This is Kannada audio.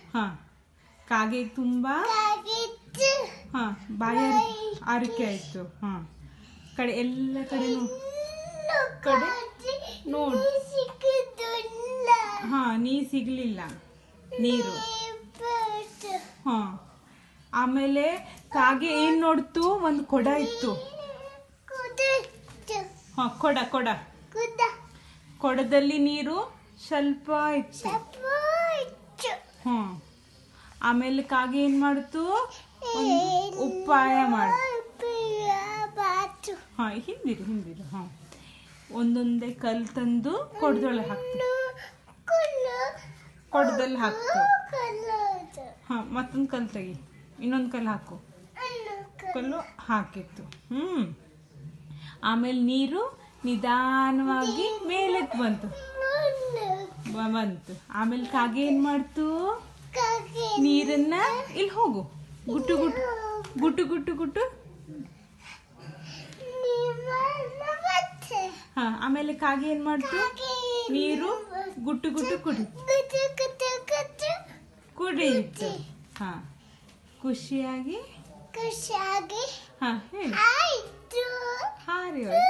ಹಾ ಕಾಗೆ ತುಂಬಾ ಕಾಗಿತ್ತು ಹಾ ಬಾಯ ಆರಿಕೆ ಆಯ್ತು ಹಾ ಕಡೆ ಎಲ್ಲ ಕಡೆನೂ ಕಡೆ ನೋಡು. ಸಿಕ್ಕಿದ್ದಿಲ್ಲ ಹಾ ನೀರ್ ಸಿಗ್ಲಿಲ್ಲ ನೀರು ಬರ್ತು ಹಾ ಆಮೇಲೆ ಕಾಗೆ ಏನ್ ನೋಡ್ತು ಒಂದು ಕೊಡ ಇತ್ತು ಕುದಿತ್ತು ಹಾ ಕೊಡ ಕೊಡ ಕುದ ಕೊಡದಲ್ಲಿ ನೀರು ಸ್ವಲ್ಪ ಇತ್ತು ಚಪಾಯ್ತು ಹಾ ಆಮೇಲೆ ಕಾಗೆ ಏನ್ ಮಾಡ್ತು ಒಂದ್ ಉಪಾಯ ಮಾಡ್ ಬಾತು ಹಾ ಹಿಂದಿರು ಹಿಂದಿರು ಹಾ ಒಂದೊಂದೇ ಕಲ್ ತಂದು ಕೊಡದೊಳಗೆ ಹಾಕ್ತು ಕುಲ್ಲು ಕೊಡದಲ್ಲಿ ಹಾಕ್ತು ಕಲ್ಲೋದು ಹಾ ಮತ್ತೊಂದು ಕಲ್ ತೆಗಿ ಇನ್ನೊಂದು ಕಲ್ ಹಾಕು ಅನ್ನು ಕಲ್ಲು ಹಾಕಿತ್ತು ಹ್ಮ್ ಆಮೇಲೆ ನೀರು ನಿಧಾನವಾಗಿ ಮೇಲಕ್ಕೆ ಬಂತು ಕಲ್ಲು ಬ- ಬಂತು ಆಮೇಲೆ ಕಾಗೆ ಏನ್ ಮಾಡ್ತು ಕಾಗೆ ನೀರನ್ನ ಇಲ್ಲಿ ಹೋಗು ಗುಟ್ಟು ಗುಟ್ಟು ಗುಟ್ಟು ಗುಟ್ಟು ಗುಟ್ಟು ನಿಮ್ಮನ್ನ ಮತ್ತೆ ಹಾ ಆಮೇಲೆ ಕಾಗೆ ಏನ್ ಮಾಡ್ತು ಕಾಗೆ ನೀರು ಗುಟ್ಟು ಗುಟ್ಟು ಕುಡಿ ಗುಟ್ಟು ಗುಟ್ಟು ಗುಟ್ಟು ಕುಡಿಯಿತು ಹಾ ಖುಷಿಯಾಗಿ ಖುಷಿಯಾಗಿ ಹಾ ಹೇಳಿ ಆಯ್ತು ಹಾರಿ ಹೋಯ್ತು